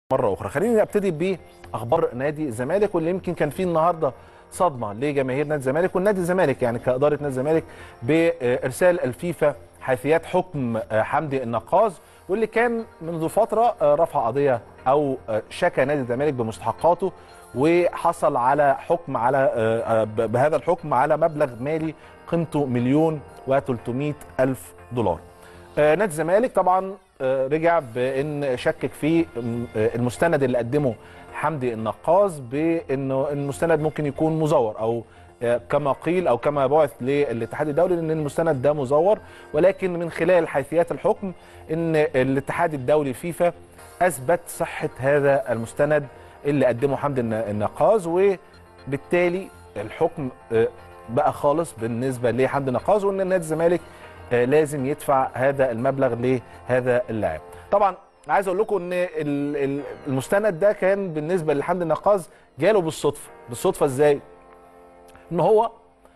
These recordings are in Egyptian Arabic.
مره اخرى خليني ابتدي باخبار نادي الزمالك واللي يمكن كان فيه النهارده صدمه لجماهير نادي الزمالك والنادي الزمالك يعني كاداره نادي الزمالك بارسال الفيفا حيثيات حكم حمدي النقاز واللي كان منذ فتره رفع قضيه او شكى نادي الزمالك بمستحقاته وحصل على حكم على بهذا الحكم على مبلغ مالي قيمته مليون و300 الف دولار. نادي الزمالك طبعا رجع بان شكك في المستند اللي قدمه حمدي النقاز بانه المستند ممكن يكون مزور او كما قيل او كما بعث للاتحاد الدولي ان المستند ده مزور ولكن من خلال حيثيات الحكم ان الاتحاد الدولي فيفا اثبت صحه هذا المستند اللي قدمه حمدي النقاز وبالتالي الحكم بقى خالص بالنسبه لحمدي النقاز وان نادي الزمالك لازم يدفع هذا المبلغ لهذا اللاعب طبعا عايز اقول لكم ان المستند ده كان بالنسبه لحمدي النقاز جاله بالصدفه بالصدفه ازاي ان هو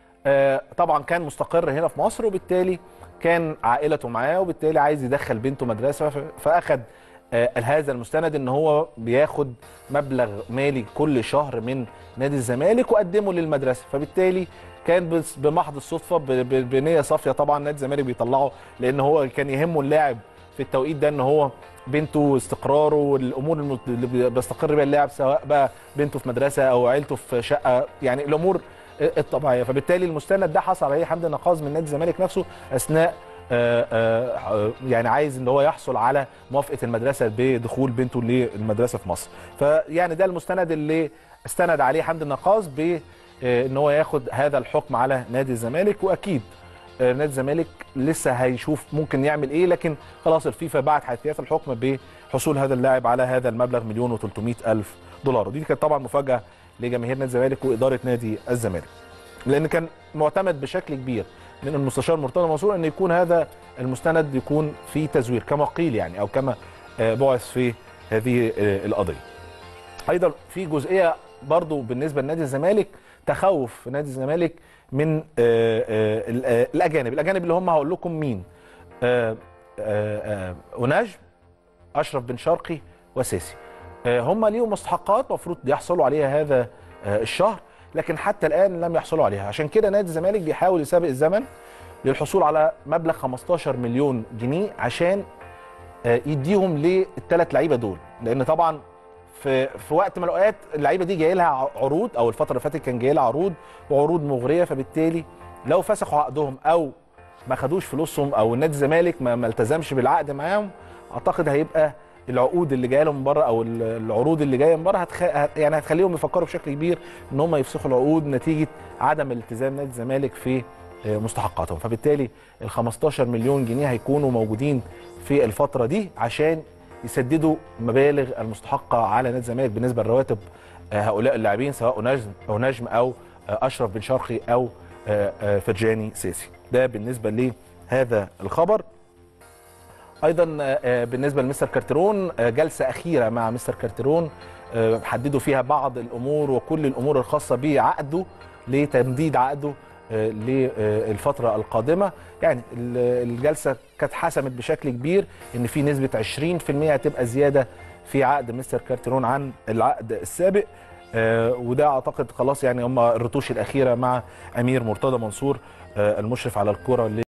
طبعا كان مستقر هنا في مصر وبالتالي كان عائلته معاه وبالتالي عايز يدخل بنته مدرسه فاخد هذا المستند ان هو بياخد مبلغ مالي كل شهر من نادي الزمالك وقدمه للمدرسه فبالتالي كان بمحض الصدفه بنيه صافيه طبعا نادي الزمالك بيطلعه لان هو كان يهمه اللاعب في التوقيت ده ان هو بنته استقراره والامور اللي بيستقر بيها اللاعب سواء بقى بنته في مدرسه او عيلته في شقه يعني الامور الطبيعيه فبالتالي المستند ده حصل عليه حمدي النقاز من نادي الزمالك نفسه اثناء آآ آآ يعني عايز ان هو يحصل على موافقه المدرسه بدخول بنته للمدرسه في مصر فيعني ده المستند اللي استند عليه حمدي النقاز ب ان هو ياخد هذا الحكم على نادي الزمالك واكيد نادي الزمالك لسه هيشوف ممكن يعمل ايه لكن خلاص الفيفا بعت حيثيات الحكم بحصول هذا اللاعب على هذا المبلغ مليون و300 الف دولار ودي كانت طبعا مفاجاه لجماهير نادي الزمالك واداره نادي الزمالك لان كان معتمد بشكل كبير من المستشار مرتضى منصور ان يكون هذا المستند يكون فيه تزوير كما قيل يعني او كما بعث في هذه القضيه ايضا في جزئيه برضو بالنسبه لنادي الزمالك تخوف في نادي الزمالك من الاجانب الاجانب اللي هم هقول لكم مين ونجم اشرف بن شرقي وساسي هم ليهم مستحقات المفروض يحصلوا عليها هذا الشهر لكن حتى الان لم يحصلوا عليها عشان كده نادي الزمالك بيحاول يسابق الزمن للحصول على مبلغ 15 مليون جنيه عشان يديهم للثلاث لعيبه دول لان طبعا في في وقت من الاوقات اللعيبه دي جاي لها عروض او الفتره اللي فاتت كان جاي لها عروض وعروض مغريه فبالتالي لو فسخوا عقدهم او ما خدوش فلوسهم او النادي الزمالك ما, ما التزمش بالعقد معاهم اعتقد هيبقى العقود اللي جايه لهم من بره او العروض اللي جايه من بره هتخ... يعني هتخليهم يفكروا بشكل كبير ان هم يفسخوا العقود نتيجه عدم الالتزام نادي الزمالك في مستحقاتهم فبالتالي ال 15 مليون جنيه هيكونوا موجودين في الفتره دي عشان يسددوا مبالغ المستحقه على نادي الزمالك بالنسبه لرواتب هؤلاء اللاعبين سواء نجم او نجم او اشرف بن شرقي او فرجاني ساسي ده بالنسبه لهذا الخبر ايضا بالنسبه لمستر كارترون جلسه اخيره مع مستر كارترون حددوا فيها بعض الامور وكل الامور الخاصه بعقده لتمديد عقده للفتره القادمه يعني الجلسه كانت حسمت بشكل كبير ان في نسبه 20% هتبقى زياده في عقد مستر كارترون عن العقد السابق وده اعتقد خلاص يعني هم الرتوش الاخيره مع امير مرتضى منصور المشرف على الكره